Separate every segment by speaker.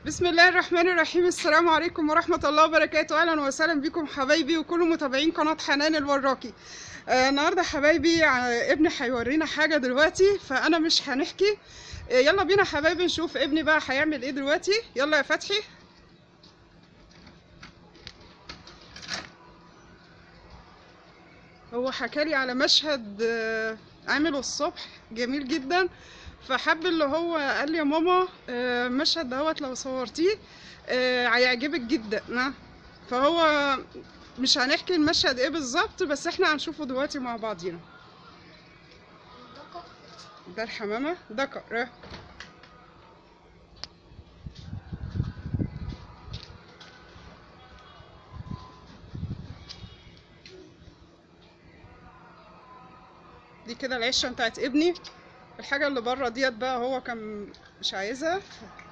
Speaker 1: بسم الله الرحمن الرحيم السلام عليكم ورحمة الله وبركاته أهلا وسهلا بكم حبايبي وكل متابعين قناة حنان الوراكي آه النهاردة حبايبي ع- ابني هيورينا حاجة دلوقتي فأنا مش هنحكي آه يلا بينا حبايبي نشوف ابني بقى هيعمل ايه دلوقتي يلا يا فتحي هو حكالي على مشهد آه، عمله الصبح جميل جدا فحب اللي هو قال لي يا ماما آه، المشهد دوت لو صورتيه آه، هيعجبك جدا نا. فهو مش هنحكي المشهد ايه بالظبط بس احنا هنشوفه دلوقتي مع بعضينا ده الحمامة ده كقرة دي كده العشة بتاعت ابني الحاجة اللي بره ديت بقى هو كان مش عايزها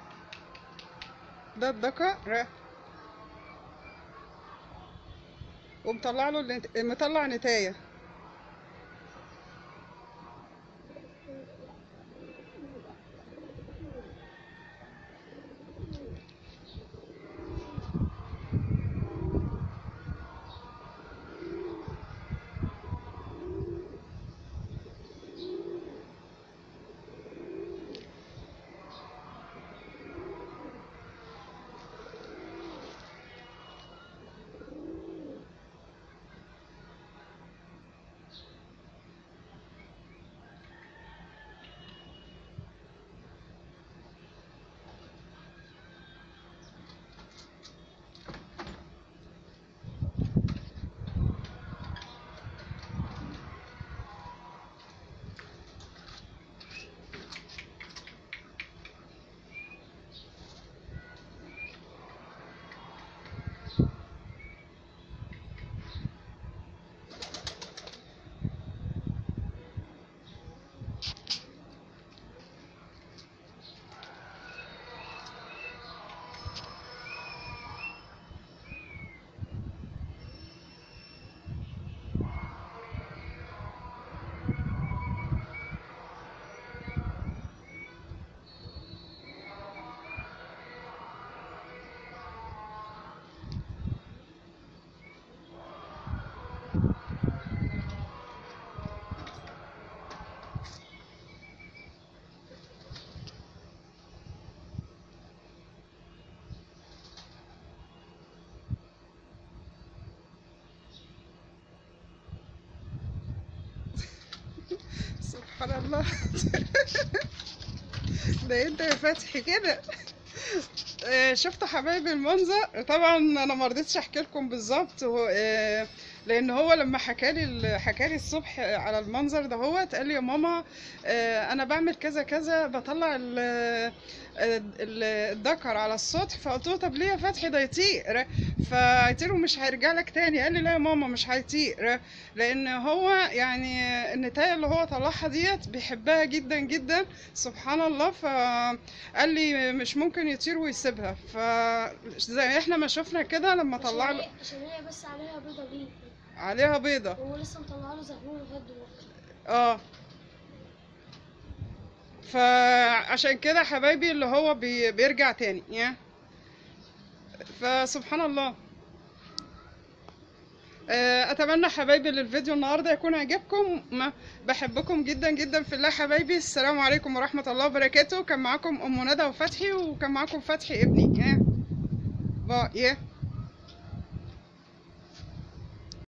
Speaker 1: ده الدكر ومطلع له النت- مطلع نتاية سبحان الله ده انت يا فتحي كده آه، شفتوا حبايبي المنظر طبعا انا ما رضيتش احكي لكم بالظبط هو- آه، لان هو لما حكالي ال- حكالي الصبح على المنظر ده هو قال لي يا ماما آه، انا بعمل كذا كذا بطلع ال- ال- الذكر على السطح فقلت له طب ليه يا فتحي ده يطير فقلت له مش هيرجع لك تاني قال لي لا يا ماما مش هيطير لان هو يعني النتايه اللي هو طلعها ديت بيحبها جدا جدا سبحان الله فقال لي مش ممكن يطير ويسيبها فزي احنا ما شفنا كده لما طلع له
Speaker 2: عشان هي بس عليها بيضة بيه
Speaker 1: عليها بيضة
Speaker 2: هو لسه مطلع له زهور لغاية دلوقتي
Speaker 1: اه فعشان كده حبايبي اللي هو بي بيرجع تاني يا فسبحان الله آه، اتمنى حبايبي ان الفيديو النهارده يكون عجبكم ما- بحبكم جدا جدا في الله حبايبي السلام عليكم ورحمه الله وبركاته كان معاكم ام ندى وفتحي وكان معاكم فتحي ابني يا باي يا